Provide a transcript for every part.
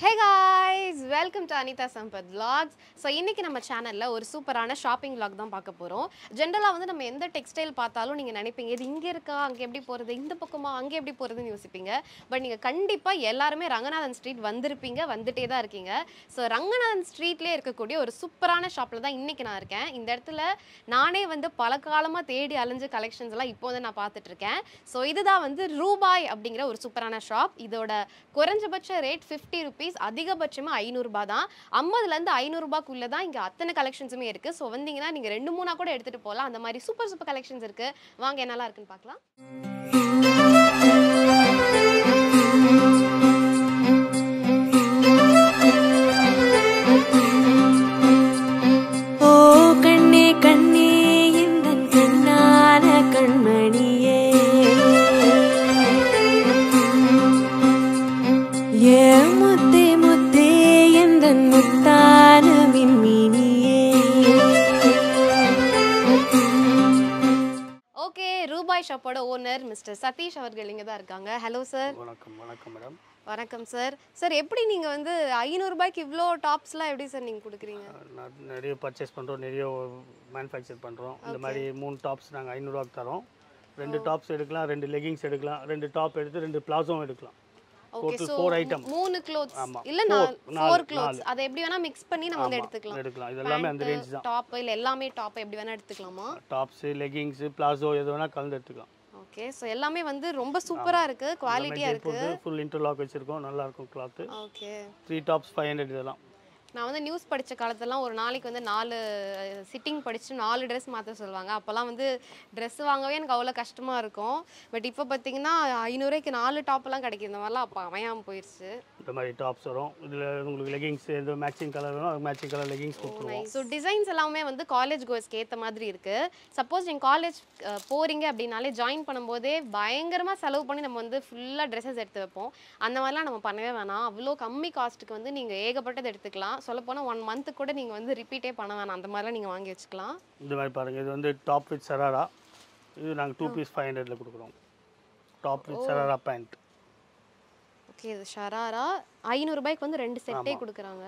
Hey guys welcome to Anitha Sampath vlogs so இன்னைக்கு நம்ம சேனலில் ஒரு சூப்பரான ஷாப்பிங் vlog தான் பார்க்க போகிறோம் ஜென்ரலாக வந்து நம்ம எந்த டெக்ஸ்டைல் பார்த்தாலும் நீங்கள் நினைப்பீங்க இது இங்கே இருக்கா அங்கே எப்படி போகிறது இந்த பக்கமா அங்கே எப்படி போகிறதுன்னு யோசிப்பீங்க பட் நீங்கள் கண்டிப்பாக எல்லாருமே ரங்கநாதன் ஸ்ட்ரீட் வந்திருப்பீங்க வந்துட்டே தான் இருக்கீங்க ஸோ ரங்கநாதன் ஸ்ட்ரீட்லேயே இருக்கக்கூடிய ஒரு சூப்பரான ஷாப்பில் தான் இன்னைக்கு நான் இருக்கேன் இந்த இடத்துல நானே வந்து பல காலமாக தேடி அலைஞ்ச கலெக்ஷன்ஸ் எல்லாம் இப்போ வந்து நான் பார்த்துட்டு இருக்கேன் ஸோ இதுதான் வந்து ரூபாய் அப்படிங்கிற ஒரு சூப்பரான ஷாப் இதோட குறைஞ்சபட்ச ரேட் ஃபிஃப்டி ருபீஸ் அதிகபட்சமாக ஐநூறுரூபா தான் ஐம்பதுலேருந்து ஐநூறுரூபாக்குள்ளே தான் இங்கே அத்தனை கலெக்ஷன்ஸுமே இருக்குது ஸோ வந்தீங்கன்னா நீங்கள் ரெண்டு மூணா கூட எடுத்துகிட்டு போகலாம் அந்த மாதிரி சூப்பர் சூப்பர் கலெக்ஷன்ஸ் இருக்குது வாங்க என்னெல்லாம் இருக்குன்னு பார்க்கலாம் ஓ கண்ணே கண்ணே எந்தன் கண்ணான கண்மணியே ஏ முத்தே முத்தே எந்தன் முத்தான மின்மினியே ஓகே ரூபாய் ஷாப்போட ஓனர் மிஸ்டர் சதீஷ் அவர்கள் இங்கே தான் இருக்காங்க ஹலோ சார் வணக்கம் வணக்கம் மேடம் வணக்கம் சார் சார் எப்படி நீங்கள் வந்து ஐநூறுரூபாய்க்கு இவ்வளோ டாப்ஸ்லாம் எப்படி சார் நீங்கள் கொடுக்குறீங்க நான் நிறைய பர்ச்சேஸ் பண்ணுறோம் நிறைய மேனுஃபேக்சர் பண்ணுறோம் இந்த மாதிரி மூணு டாப்ஸ் நாங்கள் ஐநூறுவாக்கு தரோம் ரெண்டு டாப்ஸ் எடுக்கலாம் ரெண்டு லெகிங்ஸ் எடுக்கலாம் ரெண்டு டாப் எடுத்து ரெண்டு பிளாசோவும் எடுக்கலாம் okay Total so four item. மூணு க்ளோத்ஸ் ஆமா. இல்ல Four, நான் நாலு, ஃபோர் க்ளோத்ஸ் நாலு. அதை எப்படி வேணா மிக்ஸ் பண்ணி நம்ம வந்து ஆமா, எடுத்துக்கலாம் எடுக்கலாம் இது எல்லாமே அந்த ரேஞ்ச் தான் டாப் இல்ல எல்லாமே டாப் எப்படி வேணா எடுத்துக்கலாமா டாப்ஸு லெகிங்ஸு பிளாசோ எது வேணால் கலந்து எடுத்துக்கலாம் ஓகே ஸோ எல்லாமே வந்து ரொம்ப சூப்பரா இருக்கு குவாலிட்டியா இருக்கு ஃபுல் இன்டர்லாக் வச்சுருக்கோம் நல்லா இருக்கும் cloth okay three tops five hundred இதெல்லாம் நான் வந்து நியூஸ் படிச்ச காலத்துலலாம் ஒரு நாளைக்கு வந்து நாலு சிட்டிங் படிச்சு நாலு ட்ரெஸ் மாற்ற சொல்லுவாங்க அப்போல்லாம் வந்து ட்ரெஸ் வாங்கவே எனக்கு அவ்வளோ கஷ்டமா இருக்கும் பட் இப்போ பார்த்தீங்கன்னா ஐநூறுக்கு நாலு டாப்லாம் கிடைக்கும் இந்த மாதிரிலாம் அப்போ அமையாமல் போயிடுச்சு இந்த மாதிரி டாப்ஸ் வரும் இதில் உங்களுக்கு லெகிங்ஸ் எந்த மேட்சிங் கலர் வேணும் அது மேட்சிங் கலர் லெகிங்ஸ் கொடுத்துருவோம் ஸோ டிசைன்ஸ் எல்லாமே வந்து காலேஜ் கோர்ஸ்க்கு ஏற்ற மாதிரி இருக்கு சப்போஸ் நீங்கள் காலேஜ் போறீங்க அப்படின்னாலே ஜாயின் பண்ணும்போதே பயங்கரமாக செலவு பண்ணி நம்ம வந்து ஃபுல்லாக ட்ரெஸ்ஸஸ் எடுத்து வைப்போம் அந்த மாதிரிலாம் நம்ம பண்ணவே வேணாம் அவ்வளோ கம்மி காஸ்ட்டுக்கு வந்து நீங்கள் ஏகப்பட்டது எடுத்துக்கலாம் சொல்லப்போனால் ஒன் மந்த்துக்கு கூட நீங்கள் வந்து ரிப்பீட்டே பண்ண வேணாம் அந்த மாதிரிலாம் நீங்கள் வாங்கி வச்சுக்கலாம் இந்த மாதிரி பாருங்கள் இது வந்து டாப் வித் சராரா இது நாங்கள் டூ பீஸ் ஃபைவ் ஹண்ட்ரட்ல கொடுக்குறோம் top with sharara pant okay இது ஷராரா ஐநூறுரூபாய்க்கு வந்து ரெண்டு செட்டே கொடுக்குறாங்க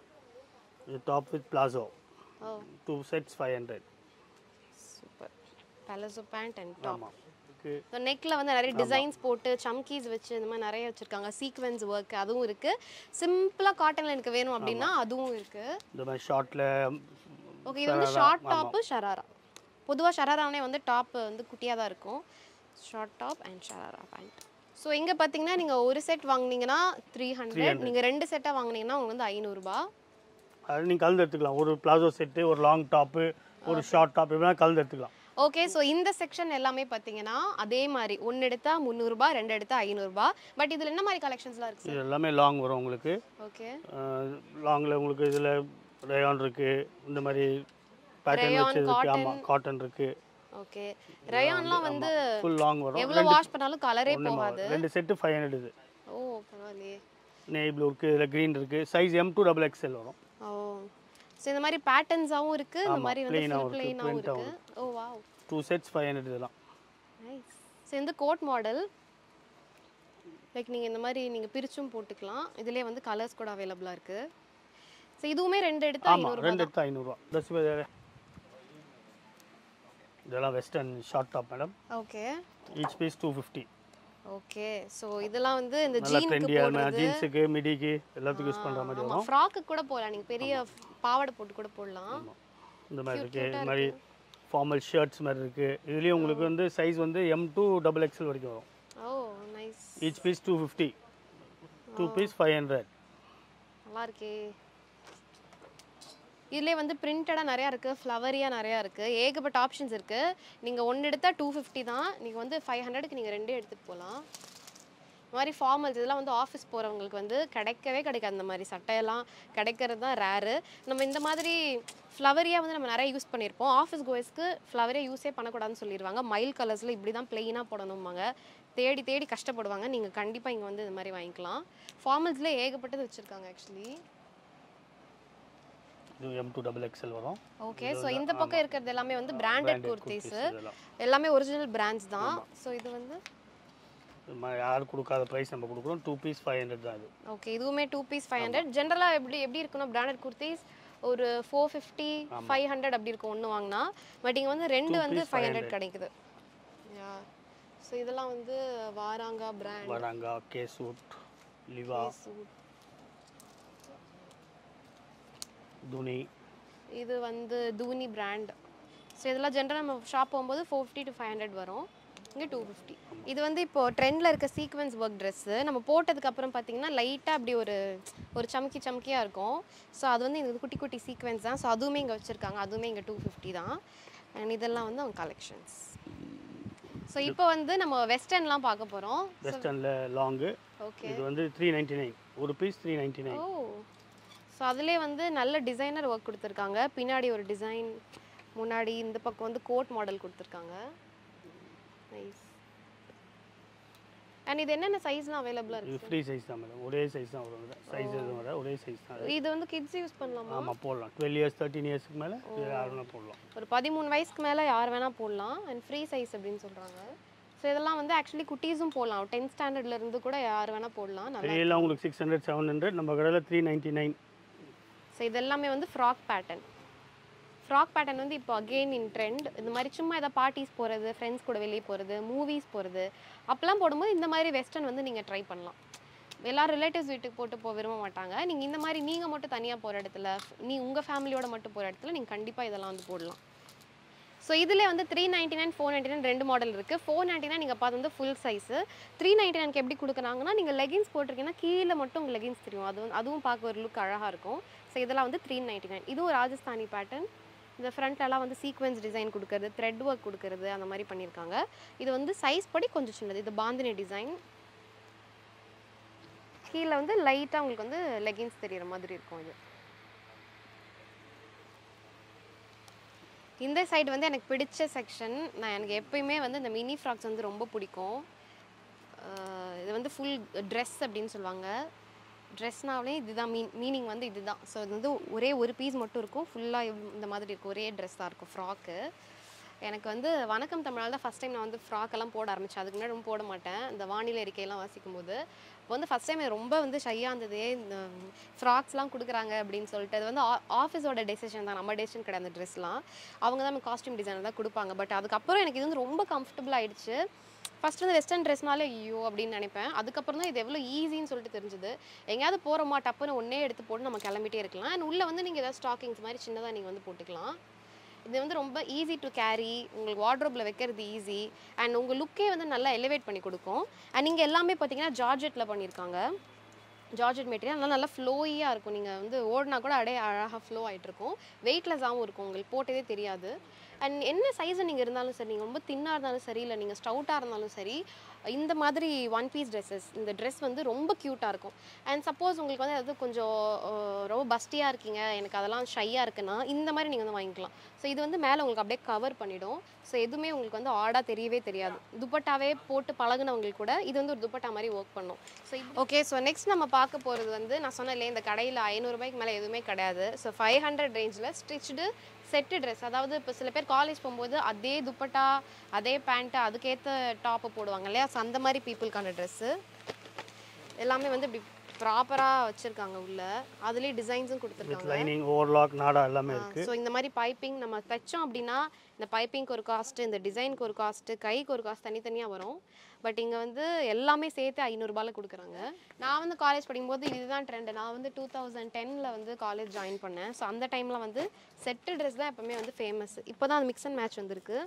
இது top with palazzo oh two sets five hundred super palazzo pant and top ஆமாம் இதுக்கு ஸோ நெக்கில் வந்து நிறைய டிசைன்ஸ் போட்டு சம்கீஸ் வச்சு இந்த மாதிரி நிறைய வச்சுருக்காங்க சீக்வென்ஸ் ஒர்க் அதுவும் இருக்குது சிம்பிளாக காட்டனில் எனக்கு வேணும் அப்படின்னா அதுவும் இருக்குது இந்த மாதிரி ஷார்ட்டில் ஓகே இது வந்து ஷார்ட் டாப்பு ஷராரா பொதுவாக ஷராரானே வந்து டாப் வந்து குட்டியாக தான் இருக்கும் short top and sharara pant so இங்கே பார்த்தீங்கன்னா நீங்கள் ஒரு செட் வாங்குனீங்கன்னா த்ரீ ஹண்ட்ரட் நீங்கள் ரெண்டு செட்டாக வாங்குனீங்கன்னா உங்களுக்கு வந்து ஐநூறுரூபா அது நீங்கள் கலந்து எடுத்துக்கலாம் ஒரு பிளாசோ செட்டு ஒரு லாங் டாப்பு ஒரு ஷார்ட் டாப் எப்படினா கலந்து எடுத்துக்கலாம் ஓகே ஸோ இந்த செக்ஷன் எல்லாமே பார்த்தீங்கன்னா அதே மாதிரி ஒன்று எடுத்தா முந்நூறுபா ரெண்டு எடுத்தா ஐநூறுரூபா பட் இதில் என்ன மாதிரி கலெக்ஷன்ஸ்லாம் இருக்குது இது எல்லாமே லாங் வரும் உங்களுக்கு ஓகே லாங்கில் உங்களுக்கு இதில் ரேயான் இருக்குது இந்த மாதிரி பேட்டர்ன் Rayon, வச்சு இருக்கு cotton. ஆமாம் காட்டன் இருக்குது ஓகே ரயான்லாம் வந்து ஃபுல் லாங் வரும் எவ்வளோ வாஷ் பண்ணாலும் கலரே ஒண்ணுமே போகாது வராது. ரெண்டு செட்டு ஃபைவ் ஹண்ட்ரட் இது ஓ பரவாயில்லையே நேவி ப்ளூ இருக்குது இதில் க்ரீன் இருக்குது size M two double XL வரும் ஓ ஸோ இந்த மாதிரி பேட்டர்ன்ஸாகவும் இருக்கு இந்த ஆமா, மாதிரி வந்து plain-ஆவும் ஃபுல் இருக்கு, பிளெயினாகவும் print-ஆவும் இருக்கு oh wow two sets five hundred இதெல்லாம் நைஸ் ஸோ இந்த கோட் மாடல் லைக் நீங்கள் இந்த மாதிரி நீங்கள் பிரிச்சும் போட்டுக்கலாம் இதுலேயே வந்து கலர்ஸ் கூட அவைலபிளாக இருக்கு ஸோ இதுவுமே ரெண்டு எடுத்து ஆமாம் ஐநூறுபா ரெண்டு எடுத்து ஐநூறுரூவா தஸ் வேறு இதெல்லாம் western short top madam okay each piece two fifty okay so இதெல்லாம் வந்து இந்த நல்லா ஜீனுக்கு ட்ரெண்டியாக போடுறது ஜீன்ஸுக்கு மிடிக்கு எல்லாத்துக்கும் யூஸ் பண்ணுற மாதிரி ஆமா வரும் ஃப்ராக்கு கூட போடலாம் நீங்கள் பெரிய பாவாடை போட்டு கூட போடலாம் இந்த மாதிரி இருக்குது இந்த மாதிரி ஃபார்மல் ஷர்ட்ஸ் மாதிரி இருக்குது இதுலேயும் உங்களுக்கு வந்து சைஸ் வந்து எம் டூ டபுள் எக்ஸ்எல் வரைக்கும் வரும் oh nice each piece two fifty two piece five hundred நல்லா இருக்கே இதுலேயே வந்து பிரிண்டடாக நிறையா இருக்குது ஃப்ளவரியாக நிறையா இருக்குது ஏகப்பட்ட ஆப்ஷன்ஸ் இருக்குது நீங்கள் ஒன்று எடுத்தால் டூ ஃபிஃப்டி தான் நீங்கள் வந்து ஃபைவ் ஹண்ட்ரடுக்கு நீங்கள் ரெண்டே எடுத்துகிட்டு போகலாம் இந்த மாதிரி ஃபார்மல்ஸ் இதெல்லாம் வந்து ஆஃபீஸ் போகிறவங்களுக்கு வந்து கிடைக்கவே கிடைக்காது இந்த மாதிரி சட்டையெல்லாம் கிடைக்கிறது தான் ரேரு நம்ம இந்த மாதிரி ஃப்ளவரியாக வந்து நம்ம நிறைய யூஸ் பண்ணியிருப்போம் ஆஃபீஸ் கோயஸ்க்கு ஃப்ளவரியாக யூஸே பண்ணக்கூடாதுன்னு சொல்லிடுவாங்க மைல் கலர்ஸில் இப்படி தான் ப்ளெயினாக போடணும்பாங்க தேடி தேடி கஷ்டப்படுவாங்க நீங்கள் கண்டிப்பாக இங்கே வந்து இந்த மாதிரி வாங்கிக்கலாம் ஃபார்மல்ஸ்லேயே ஏகப்பட்டது வச்சுருக்காங்க ஆக்சுவலி இது எம் டூ டபுள் எக்ஸ்எல் வரும் ஓகே ஸோ இந்த பக்கம் இருக்கிறது எல்லாமே வந்து பிராண்டட் Branded குர்த்திஸ் kurtis இதெல்லாம் எல்லாமே ஒரிஜினல் பிராண்ட்ஸ் தான் ஸோ இது வந்து இது மாதிரி யாரும் கொடுக்காத ப்ரைஸ் நம்ம கொடுக்குறோம் டூ பீஸ் ஃபைவ் ஹண்ட்ரட் தான் இது ஓகே இதுவுமே டூ பீஸ் ஃபைவ் ஹண்ட்ரட் ஜென்ரலாக எப்படி எப்படி இருக்குன்னா பிராண்டட் குர்த்திஸ் ஒரு ஃபோர் ஃபிஃப்டி ஃபைவ் ஹண்ட்ரட் அப்படி இருக்கும் ஒன்று வாங்கினா பட் இங்கே வந்து ரெண்டு Two வந்து piece ஃபைவ் ஹண்ட்ரட் கிடைக்குது ஸோ இதெல்லாம் வந்து வாராங்கா பிராண்ட் வராங்கா கே சூட் லிவா துணி இது வந்து தூனி பிராண்ட் ஸோ இதெல்லாம் ஜென்ரலாக நம்ம ஷாப் போகும்போது four fifty to five hundred வரும் இங்கே டூ ஃபிஃப்டி இது வந்து இப்போ ட்ரெண்டில் இருக்க சீக்வன்ஸ் ஒர்க் ட்ரெஸ்ஸு நம்ம போட்டதுக்கு அப்புறம் பார்த்தீங்கன்னா லைட்டாக அப்படி ஒரு ஒரு சம்கி சம்கியாக இருக்கும் ஸோ அது வந்து இது குட்டி குட்டி சீக்வன்ஸ் தான் ஸோ அதுவுமே இங்கே வச்சுருக்காங்க அதுவுமே இங்கே டூ ஃபிஃப்டி தான் அண்ட் இதெல்லாம் வந்து அவங்க கலெக்ஷன்ஸ் ஸோ இப்போ வந்து நம்ம வெஸ்டர்ன்லாம் பார்க்க போகிறோம் வெஸ்டர்னில் லாங்கு ஓகே இது வந்து த்ரீ நைன்ட்டி நைன் ஒரு piece three ninety nine oh so அதிலே வந்து நல்ல டிசைனர் ஒர்க் கொடுத்துருக்காங்க பின்னாடி ஒரு டிசைன் முன்னாடி இந்த பக்கம் வந்து கோட் மாடல் கொடுத்துருக்காங்க நைஸ் அண்ட் இது என்னென்ன சைஸ்லாம் அவைலபிளாக இது இருக்கு ஃப்ரீ சைஸ் தான் மேடம் ஒரே சைஸ் தான் வரும் சைஸ் எதுவும் வர ஒரே சைஸ் தான் அது. இது வந்து கிட்ஸ் யூஸ் பண்ணலாமா ஆமாம் போடலாம் டுவெல் இயர்ஸ் தேர்ட்டின் இயர்ஸ்க்கு மேலே யாருன்னா போடலாம் ஒரு பதிமூணு வயசுக்கு மேலே யார் வேணால் போடலாம் அண்ட் ஃப்ரீ சைஸ் அப்படின்னு சொல்கிறாங்க ஸோ இதெல்லாம் வந்து ஆக்சுவலி குட்டீஸும் போடலாம் டென்த் ஸ்டாண்டர்ட்ல இருந்து கூட யார் வேணால் போடலாம் நல்லா பெரியெல்லாம் உங்களுக்கு சிக்ஸ் ஹண்ட்ரட் செவன் ஹண்ட்ரட் நம்ம கடையில் த்ரீ நைன்ட்டி நைன் ஸோ இது எல்லாமே வந்து ஃப்ராக் பேட்டர்ன் ஃப்ராக் பேட்டர்ன் வந்து இப்போ அகெயின் இன் ட்ரெண்ட் இந்த மாதிரி சும்மா ஏதாவது பார்ட்டிஸ் போகிறது ஃப்ரெண்ட்ஸ் கூட வெளியே போகிறது மூவிஸ் போகிறது அப்போல்லாம் போடும்போது இந்த மாதிரி வெஸ்டர்ன் வந்து நீங்கள் ட்ரை பண்ணலாம் எல்லா ரிலேட்டிவ்ஸ் வீட்டுக்கு போட்டு போக விரும்ப மாட்டாங்க நீங்கள் இந்த மாதிரி நீங்கள் மட்டும் தனியாக போகிற இடத்துல நீ உங்கள் ஃபேமிலியோட மட்டும் போகிற இடத்துல நீங்கள் கண்டிப்பாக இதெல்லாம் வந்து போடலாம் ஸோ இதில் வந்து three ninety nine four ninety nine ரெண்டு மாடல் இருக்குது ஃபோர் நைன்ட்டி நைன் நீங்கள் பார்த்து வந்து ஃபுல் சைஸு த்ரீ நைன்ட்டி நைனுக்கு எப்படி கொடுக்குறாங்கன்னா நீங்கள் லெகின்ஸ் போட்டிருக்கீங்கன்னா கீழே மட்டும் உங்கள் லெகின்ஸ் தெரியும் அது வந்து அதுவும் பார்க்க ஒரு லுக் அழகாக இருக்கும் ஸோ இதெல்லாம் வந்து த்ரீ நைன்ட்டி நைன் இதுவும் ராஜஸ்தானி பேட்டர்ன் இந்த ஃப்ரண்ட்லலாம் வந்து சீக்வென்ஸ் டிசைன் கொடுக்கறது த்ரெட் ஒர்க் கொடுக்கறது அந்த மாதிரி பண்ணியிருக்காங்க இது வந்து சைஸ் படி கொஞ்சம் சின்னது இது பாந்தினி டிசைன் கீழே வந்து லைட்டாக உங்களுக்கு வந்து லெகின்ஸ் தெரியிற மாதிரி இருக்கும் இது இந்த சைடு வந்து எனக்கு பிடிச்ச செக்ஷன் நான் எனக்கு எப்பயுமே வந்து இந்த மினி ஃப்ராக்ஸ் வந்து ரொம்ப பிடிக்கும் அஹ் இது வந்து ஃபுல் ட்ரெஸ் அப்படின்னு சொல்லுவாங்க ட்ரெஸ்னாலே இதுதான் மீன் மீனிங் வந்து இதுதான் ஸோ இது வந்து ஒரே ஒரு பீஸ் மட்டும் இருக்கும் ஃபுல்லாக இந்த மாதிரி இருக்கும் ஒரே ட்ரெஸ் தான் இருக்கும் ஃப்ராக்கு எனக்கு வந்து வணக்கம் தமிழால் தான் ஃபஸ்ட் டைம் நான் வந்து ஃப்ராக் எல்லாம் போட ஆரம்பித்தேன் அதுக்கு முன்னாடி ரொம்ப போட மாட்டேன் இந்த வானிலை அறிக்கையெல்லாம் வாசிக்கும் போது இப்போ வந்து ஃபஸ்ட் டைம் ரொம்ப வந்து ஷையாக இருந்தது இந்த ஃப்ராக்ஸ்லாம் கொடுக்குறாங்க அப்படின்னு சொல்லிட்டு அது வந்து ஆஃபீஸோட டெசிஷன் தான் நம்ம டெசிஷன் கிடையாது அந்த ட்ரெஸ்லாம் அவங்க தான் காஸ்டியூம் டிசைனர் தான் கொடுப்பாங்க பட் அதுக்கப்புறம் எனக்கு இது வந்து ரொம்ப கம்ஃபர்டபுள் ஆயிடுச்சு ஃபர்ஸ்ட் வந்து வெஸ்டர்ன் ட்ரெஸ்னாலே ஐயோ அப்படின்னு நினைப்பேன் அதுக்கப்புறம் தான் இது எவ்வளோ ஈஸின்னு சொல்லிட்டு தெரிஞ்சுது எங்கேயாவது போகிறோமா டப்புன்னு ஒன்றே எடுத்து போட்டு நம்ம கிளம்பிட்டே இருக்கலாம் அண்ட் உள்ளே வந்து நீங்கள் ஏதாவது ஸ்டாக்கிங்ஸ் மாதிரி சின்னதாக நீங்கள் வந்து போட்டுக்கலாம் இது வந்து ரொம்ப ஈஸி டு கேரி உங்களுக்கு வார்ட்ரோப்பில் வைக்கிறது ஈஸி அண்ட் உங்கள் லுக்கே வந்து நல்லா எலிவேட் பண்ணி கொடுக்கும் அண்ட் இங்கே எல்லாமே பார்த்தீங்கன்னா ஜார்ஜெட்டில் பண்ணியிருக்காங்க ஜார்ஜெட் மெட்டீரியல் நல்லா நல்லா ஃப்ளோயியாக இருக்கும் நீங்கள் வந்து ஓடினா கூட அப்படியே அழகாக ஃப்ளோ ஆகிட்டு இருக்கும் வெயிட்லெஸ்ஸாகவும் இருக்கும் உங்களுக்கு போட்டதே தெரியாது அண்ட் என்ன சைஸு நீங்கள் இருந்தாலும் சரி நீங்கள் ரொம்ப தின்னாக இருந்தாலும் சரி இல்லை நீங்கள் ஸ்டவுட்டாக இருந்தாலும் சரி இந்த மாதிரி ஒன் பீஸ் ட்ரெஸ்ஸஸ் இந்த ட்ரெஸ் வந்து ரொம்ப க்யூட்டாக இருக்கும் அண்ட் சப்போஸ் உங்களுக்கு வந்து அது கொஞ்சம் அஹ், ரொம்ப பஸ்டியாக இருக்கீங்க எனக்கு அதெல்லாம் ஷையாக இருக்குன்னா இந்த மாதிரி நீங்கள் வந்து வாங்கிக்கலாம் ஸோ இது வந்து மேலே உங்களுக்கு அப்படியே கவர் பண்ணிடும் ஸோ எதுவுமே உங்களுக்கு வந்து ஆடாக தெரியவே தெரியாது துப்பட்டாவே போட்டு பழகுனவங்களுக்கு கூட இது வந்து ஒரு துப்பட்டா மாதிரி ஒர்க் பண்ணும் ஸோ ஓகே ஸோ நெக்ஸ்ட் நம்ம பார்க்க போகிறது வந்து நான் சொன்னேன்ல இந்த கடையில் ஐநூறுரூபாய்க்கு மேலே எதுவுமே கிடையாது ஸோ ஃபைவ் ஹண்ட்ரட் ரேஞ்சில் ஸ்டிச்டு செட்டு ட்ரெஸ் அதாவது இப்போ சில பேர் காலேஜ் போகும்போது அதே துப்பட்டா அதே பேண்ட்டு அதுக்கேற்ற டாப்பு போடுவாங்க இல்லையா ஸோ அந்த மாதிரி பீப்புளுக்கான ட்ரெஸ்ஸு எல்லாமே வந்து இப்படி ப்ராப்பராக வச்சுருக்காங்க உள்ள அதுலேயே டிசைன்ஸும் வித் கொடுத்துருக்காங்க லைனிங் ஓவர்லாக் நாடா எல்லாமே இருக்குது ஸோ இந்த மாதிரி பைப்பிங் நம்ம தைச்சோம் அப்படின்னா இந்த பைப்பிங்க்கு ஒரு காஸ்ட்டு இந்த டிசைனுக்கு ஒரு காஸ்ட்டு கைக்கு ஒரு காஸ்ட் தனித்தனியாக வரும் பட் இங்கே வந்து எல்லாமே சேர்த்து ஐநூறுரூபால கொடுக்குறாங்க நான் வந்து காலேஜ் படிக்கும்போது இதுதான் ட்ரெண்டு நான் வந்து டூ தௌசண்ட் டெனில் வந்து காலேஜ் ஜாயின் பண்ணேன் ஸோ அந்த டைமில் வந்து செட்டு ட்ரெஸ் தான் எப்போவுமே வந்து ஃபேமஸ் இப்போ தான் அந்த மிக்ஸ் அண்ட் மேட்ச் வந்திருக்கு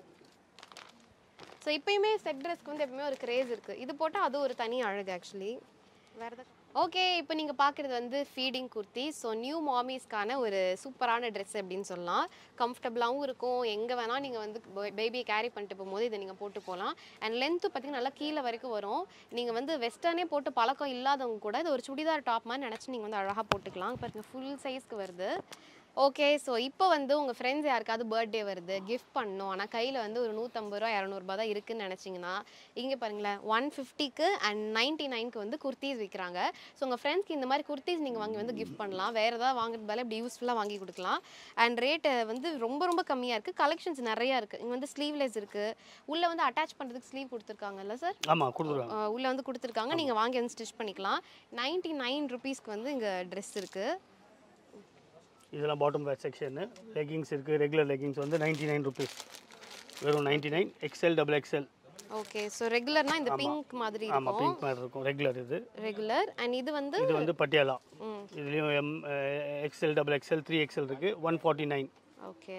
ஸோ இப்பயுமே செட் ட்ரெஸ்க்கு வந்து எப்பவுமே ஒரு கிரேஸ் இருக்குது இது போட்டால் அது ஒரு தனி அழகு ஆக்சுவலி வேறு எதாவது ஓகே இப்போ நீங்கள் பார்க்குறது வந்து ஃபீடிங் குர்த்தி ஸோ நியூ மாமிஸ்க்கான ஒரு சூப்பரான ட்ரெஸ் அப்படின்னு சொல்லலாம் கம்ஃபர்டபுளாகவும் இருக்கும் எங்கே வேணால் நீங்கள் வந்து பேபியை கேரி பண்ணிட்டு போகும்போது இதை நீங்கள் போட்டு போகலாம் அண்ட் லென்த்து பார்த்தீங்கன்னா நல்லா கீழே வரைக்கும் வரும் நீங்கள் வந்து வெஸ்டர்னே போட்டு பழக்கம் இல்லாதவங்க கூட இது ஒரு சுடிதார் டாப் மாதிரி நினச்சி நீங்கள் வந்து அழகாக போட்டுக்கலாம் பாருங்க ஃபுல் சைஸ்க்கு வருது ஓகே ஸோ இப்போ வந்து உங்கள் ஃப்ரெண்ட்ஸ் யாருக்காவது பர்த்டே வருது கிஃப்ட் பண்ணணும் ஆனால் கையில் வந்து ஒரு நூற்றம்பது ரூபா இரநூறுபா தான் இருக்குன்னு நினச்சிங்கன்னா இங்கே பாருங்களேன் ஒன் ஃபிஃப்டிக்கு அண்ட் நைன்ட்டி நைனுக்கு வந்து குர்த்திஸ் விற்கிறாங்க ஸோ உங்கள் ஃப்ரெண்ட்ஸ்க்கு இந்த மாதிரி குர்த்திஸ் நீங்கள் வாங்கி வந்து கிஃப்ட் பண்ணலாம் வேறு ஏதாவது வாங்குறது பதிலா இப்படி யூஸ்ஃபுல்லாக வாங்கி கொடுக்கலாம் அண்ட் ரேட்டு வந்து ரொம்ப ரொம்ப கம்மியாக இருக்குது கலெக்ஷன்ஸ் நிறையா இருக்குது இங்கே வந்து ஸ்லீவ்லெஸ் இருக்குது உள்ளே வந்து அட்டாச் பண்ணுறதுக்கு ஸ்லீவ் கொடுத்துருக்காங்கல்ல சார் ஆமாம் கொடுத்துருவாங்க உள்ளே வந்து கொடுத்துருக்காங்க நீங்கள் வாங்கி வந்து ஸ்டிச் பண்ணிக்கலாம் நைன்ட்டி நைன் ருபீஸ்க்கு வந்து இங்கே ட்ரெஸ் இருக்குது இதெல்லாம் பாட்டம் வேர் செக்ஷனு லெகிங்ஸ் இருக்குது ரெகுலர் லெகிங்ஸ் வந்து நைன்ட்டி நைன் ருபீஸ் வெறும் ninety nine XL double XL okay so ரெகுலர்னா இந்த பிங்க் மாதிரி ஆமாம் இருக்கும் பிங்க் மாதிரி இருக்கும் ரெகுலர் இது ரெகுலர் அண்ட் இது வந்து இது வந்து பட்டியாலா ம் இதுலேயும் M XL double XL three XL இருக்குது one forty nine okay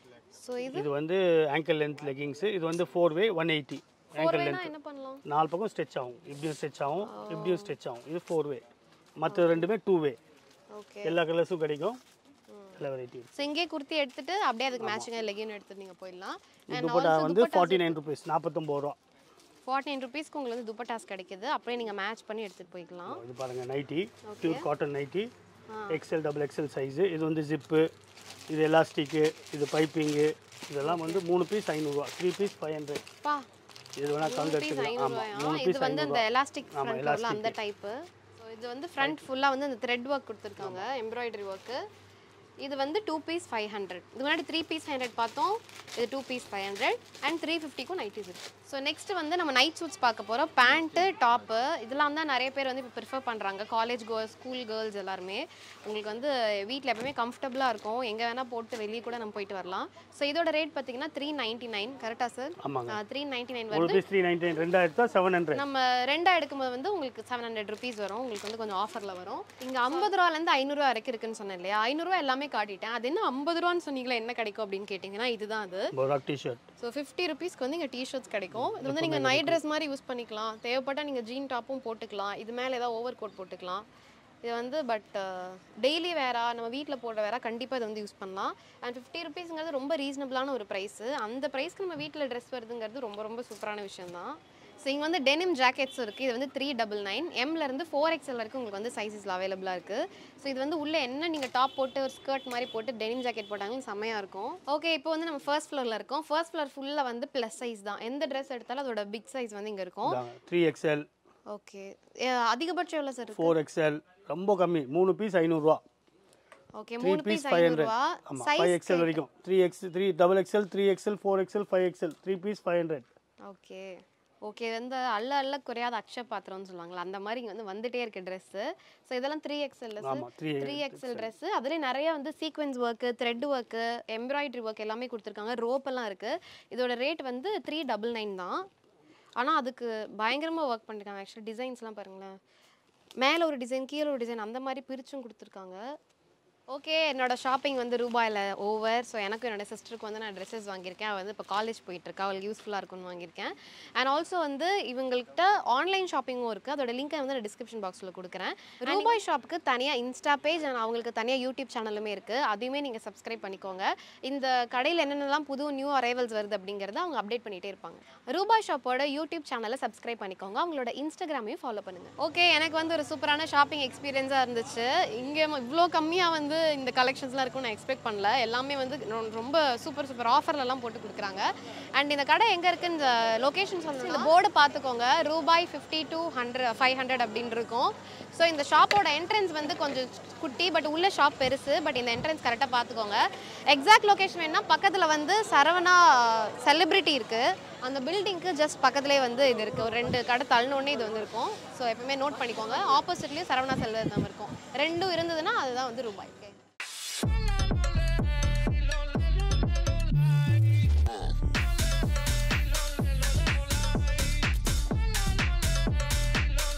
so இது இது வந்து ஆங்கிள் லென்த் லெகிங்ஸு இது வந்து four way one eighty ankle ஃபோர்வேனா லென்த் என்ன பண்ணலாம் நாலு பக்கம் ஸ்ட்ரெச் ஆகும் இப்படியும் ஸ்ட்ரெச் ஆகும் இப்படியும் ஸ்ட்ரெச் ஆகும் இது ஃபோர் வே மற்ற ரெண்டுமே டூ வே ஓகே எல்லா கலர்ஸும் கிடைக்கும் எல்லா வெரைட்டி ஸோ இங்கே குர்த்தி எடுத்துட்டு அப்படியே அதுக்கு மேட்சிங்காக லெகின் எடுத்துட்டு நீங்கள் போயிடலாம் அண்ட் துப்பட்டா வந்து ஃபார்ட்டி நைன் ருபீஸ் நாற்பத்தொம்பது ரூபா ஃபார்ட்டி நைன் ருபீஸ்க்கு உங்களுக்கு வந்து துப்பட்டாஸ் கிடைக்குது அப்படியே நீங்கள் மேட்ச் பண்ணி எடுத்துகிட்டு போய்க்கலாம் இது பாருங்க nightie pure cotton nightie XL double XL size இது வந்து ஜிப்பு இது எலாஸ்டிக்கு இது பைப்பிங்கு இதெல்லாம் வந்து மூணு பீஸ் ஐநூறுரூவா த்ரீ பீஸ் ஃபைவ் ஹண்ட்ரட் பா இது வேணால் கவுண்ட் பீஸ் எடுத்துக்கலாம் ஆமாம் ஐநூறுவாயா மூணு இது பீஸ் வந்து அந்த எலாஸ்டிக் ஆமா, ஃப்ரண்ட் வரல அந்த டைப்பு ஸோ இது வந்து ஃப்ரண்ட் ஃபுல்லாக வந்து அந்த த்ரெட் ஒர்க் கொடுத்துருக்காங்க எம்ப்ராய்டரி ஒர்க்கு இது வந்து டூ பீஸ் ஃபைவ் ஹண்ட்ரட் இது முன்னாடி த்ரீ பீஸ் ஃபைவ் ஹண்ட்ரட் பார்த்தோம் இது two piece five hundred and three ஃபிஃப்டிக்கும் நைட்டிஸ் இருக்குது ஸோ நெக்ஸ்ட் வந்து நம்ம நைட் சூட்ஸ் பார்க்க போகிறோம் பேண்ட்டு டாப்பு இதெல்லாம் தான் நிறைய பேர் வந்து இப்போ ப்ரிஃபர் பண்ணுறாங்க காலேஜ் கேர்ள்ஸ் ஸ்கூல் கேர்ள்ஸ் எல்லாருமே உங்களுக்கு வந்து வீட்டில் எப்பவுமே கம்ஃபர்டபுளாக இருக்கும் எங்கே வேணால் போட்டு வெளியே கூட நம்ம போயிட்டு வரலாம் ஸோ இதோட ரேட் பார்த்தீங்கன்னா த்ரீ நைன்ட்டி நைன் கரெக்டாக சார் ஆமாங்க த்ரீ நைன்ட்டி நைன் ஒரு வருது பீஸ் த்ரீ நைன்டி நைன் ரெண்டாயிரத்தா செவன் ஹண்ட்ரட் நம்ம ரெண்டா எடுக்கும்போது வந்து உங்களுக்கு செவன் ஹண்ட்ரட் ருபீஸ் வரும் உங்களுக்கு வந்து கொஞ்சம் ஆஃபரில் வரும் இங்கே ஐம்பது ரூபாலேருந்து ஐநூறுரூவா வரைக்கும் இருக்குன்னு சொன்னேன் இல்லையா ஐநூறுரூவா எல்லாமே காட்டிட்டேன் அது என்ன ஐம்பது ரூபான்னு சொன்னீங்களா என்ன கிடைக்கும் அப்படின்னு கேட்டிங்கன்னா இதுதான் அது ஒரு டிஷர்ட் ஸோ ஃபிஃப்டி ருபீஸ்க்கு வந்து இங்கே டிஷர்ட்ஸ் கிடைக்கும் இது வந்து நீங்கள் நைட் ட்ரெஸ் மாதிரி யூஸ் பண்ணிக்கலாம் தேவைப்பட்டால் நீங்கள் ஜீன் டாப்பும் போட்டுக்கலாம் இது மேலே ஏதாவது ஓவர் கோட் போட்டுக்கலாம் இது வந்து பட் டெய்லி வேறா நம்ம வீட்டில் போடுற வேறா கண்டிப்பாக இதை வந்து யூஸ் பண்ணலாம் அண்ட் ஃபிஃப்டி ருபீஸ்ங்கிறது ரொம்ப ரீசனபிளான ஒரு ப்ரைஸு அந்த ப்ரைஸ்க்கு நம்ம வீட்டில் ட்ரெஸ் வருதுங்கிறது ரொம்ப ரொம்ப சூப்பரான விஷயம் தான் ஸோ இங்கே வந்து டெனிம் ஜாக்கெட்ஸ் இருக்குது இது வந்து த்ரீ டபுள் நைன் எம்லேருந்து ஃபோர் எக்ஸ்எல் வரைக்கும் உங்களுக்கு வந்து சைஸஸில் அவைலபிளாக இருக்குது ஸோ இது வந்து உள்ளே என்ன நீங்கள் டாப் போட்டு ஒரு ஸ்கர்ட் மாதிரி போட்டு டெனிம் ஜாக்கெட் போட்டாலும் செம்மையாக இருக்கும் ஓகே இப்போ வந்து நம்ம ஃபர்ஸ்ட் ஃப்ளோரில் இருக்கோம் ஃபர்ஸ்ட் ஃப்ளோர் ஃபுல்லாக வந்து ப்ளஸ் சைஸ் தான் எந்த ட்ரெஸ் எடுத்தாலும் அதோட பிக் சைஸ் வந்து இங்கே இருக்கும் த்ரீ எக்ஸ்எல் ஓகே அதிகபட்சம் எவ்வளோ சார் ஃபோர் எக்ஸ்எல் ரொம்ப கம்மி மூணு பீஸ் ஐநூறுரூவா ஓகே த்ரீ மூணு பீஸ் பீஸ் ஃபைவ் ஹண்ட்ரட் ஐநூறுரூவா ஆமாம் ஃபைவ் எக்ஸ்எல் வரைக்கும் three X three double XL three XL four XL five XL three piece five hundred okay okay வந்து அல்ல அல்ல குறையாத அக்ஷய பாத்திரம்னு சொல்லுவாங்களா அந்த மாதிரி இங்கே வந்து வந்துட்டே இருக்கு ட்ரெஸ்ஸு ஸோ இதெல்லாம் த்ரீ எக்ஸ்எல் ஆமாம் த்ரீ த்ரீ எக்ஸ்எல் ட்ரெஸ்ஸு அதுலேயே நிறைய வந்து sequence work thread work embroidery work எல்லாமே கொடுத்துருக்காங்க ரோப் எல்லாம் இருக்குது இதோட ரேட் வந்து த்ரீ டபுள் நைன் தான் ஆனால் அதுக்கு பயங்கரமாக ஒர்க் பண்ணிருக்காங்க ஆக்சுவலி டிசைன்ஸ்லாம் பாருங்களேன் மேலே ஒரு டிசைன் கீழே ஒரு டிசைன் அந்த மாதிரி பிரிச்சும் கொடுத்துருக்காங்க ஓகே என்னோட ஷாப்பிங் வந்து ரூபாயில் ஓவர் ஸோ எனக்கும் என்னோட சிஸ்டருக்கு வந்து நான் ட்ரெஸ்ஸஸ் வாங்கியிருக்கேன் அவள் வந்து இப்போ காலேஜ் போயிட்டுருக்கா அவளுக்கு யூஸ்ஃபுல்லாக இருக்கும்னு வாங்கியிருக்கேன் அண்ட் ஆல்சோ வந்து இவங்கள்ட்ட ஆன்லைன் ஷாப்பிங்கும் இருக்குது அதோட லிங்க்கை வந்து நான் டிஸ்கிரிப்ஷன் பாக்ஸில் கொடுக்குறேன் ரூபாய் ஷாப்புக்கு தனியாக இன்ஸ்டா பேஜ் அண்ட் அவங்களுக்கு தனியாக யூடியூப் சேனலுமே இருக்குது அதையுமே நீங்கள் சப்ஸ்கிரைப் பண்ணிக்கோங்க இந்த கடையில் என்னென்னலாம் புது நியூ அரைவல்ஸ் வருது அப்படிங்கிறத அவங்க அப்டேட் பண்ணிகிட்டே இருப்பாங்க ரூபாய் ஷாப்போட யூடியூப் சேனலை சப்ஸ்கிரைப் பண்ணிக்கோங்க அவங்களோட இன்ஸ்டாகிராமையும் ஃபாலோ பண்ணுங்கள் ஓகே எனக்கு வந்து ஒரு சூப்பரான ஷாப்பிங் எக்ஸ்பீரியன்ஸாக இருந்துச்சு இங்கே இவ்வளோ கம்மியாக வந்து இந்த கலெக்ஷன்ஸ்லாம் இருக்கும்னு நான் எக்ஸ்பெக்ட் பண்ணல எல்லாமே வந்து ரொ- ரொம்ப சூப்பர் சூப்பர் ஆஃபர்லலாம் போட்டு கொடுக்குறாங்க அண்ட் இந்த கடை எங்கே இருக்குது இந்த லொக்கேஷன் சொல்லணும் இந்த போர்டை பார்த்துக்கோங்க ரூபாய் fifty two hundred five hundred அப்படின்னு இருக்கும் ஸோ இந்த ஷாப்போட என்ட்ரன்ஸ் வந்து கொஞ்சம் குட்டி பட் உள்ள ஷாப் பெருசு பட் இந்த என்ட்ரன்ஸ் கரெக்டாக பார்த்துக்கோங்க எக்ஸாக்ட் லொகேஷன் வேணா பக்கத்தில் வந்து சரவணா செலிபிரிட்டி இருக்குது அந்த பில்டிங்க்கு ஜஸ்ட் பக்கத்துலேயே வந்து இது இருக்குது ஒரு ரெண்டு கடை தள்ளினோடனே இது வந்து இருக்கும் ஸோ எப்பவுமே நோட் பண்ணிக்கோங்க ஆப்போசிட்லேயும் சரவணா செல்வர் நம்ம இருக்கும் ரெண்டும் இருந்ததுன்னா அதுதான் வந்து ரூபாய்